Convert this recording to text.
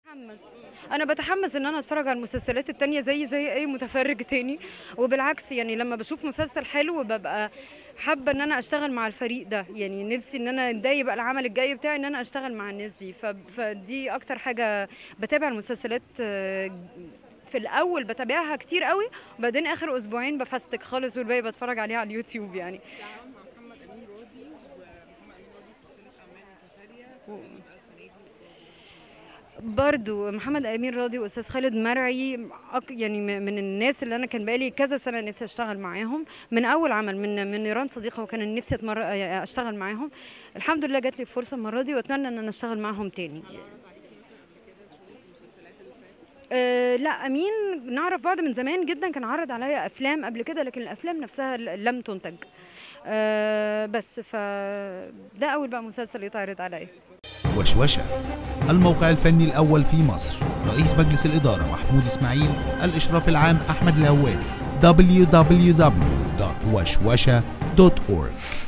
بتحمس انا بتحمس ان انا اتفرج على المسلسلات التانية زي زي اي متفرج تاني وبالعكس يعني لما بشوف مسلسل حلو ببقى حابه ان انا اشتغل مع الفريق ده يعني نفسي ان انا ده يبقى العمل الجاي بتاعي ان انا اشتغل مع الناس دي ف- فدي اكتر حاجه بتابع المسلسلات آه، في الاول بتابعها كتير قوي وبعدين اخر اسبوعين بفستك خالص والباقي بتفرج عليه على اليوتيوب يعني العمل مع محمد امين راضي ومحمد امين راضي في سلسله اعمال متتاليه برضو محمد امين راضي واستاذ خالد مرعي أك- يعني م- من الناس اللي انا كان بقالي كذا سنه نفسي اشتغل معاهم من اول عمل من من نيران صديقه وكان نفسي أتمر... اشتغل معاهم الحمد لله جات لي فرصه المره دي واتمنى ان انا اشتغل معاهم تاني أه لا امين نعرف بعض من زمان جدا كان عرض عليا افلام قبل كده لكن الافلام نفسها ل- لم تنتج أه بس فده اول بقى مسلسل يتعرض عليا وشوشة الموقع الفني الأول في مصر رئيس مجلس الإدارة محمود إسماعيل الإشراف العام أحمد الهواري www.وشوشة.org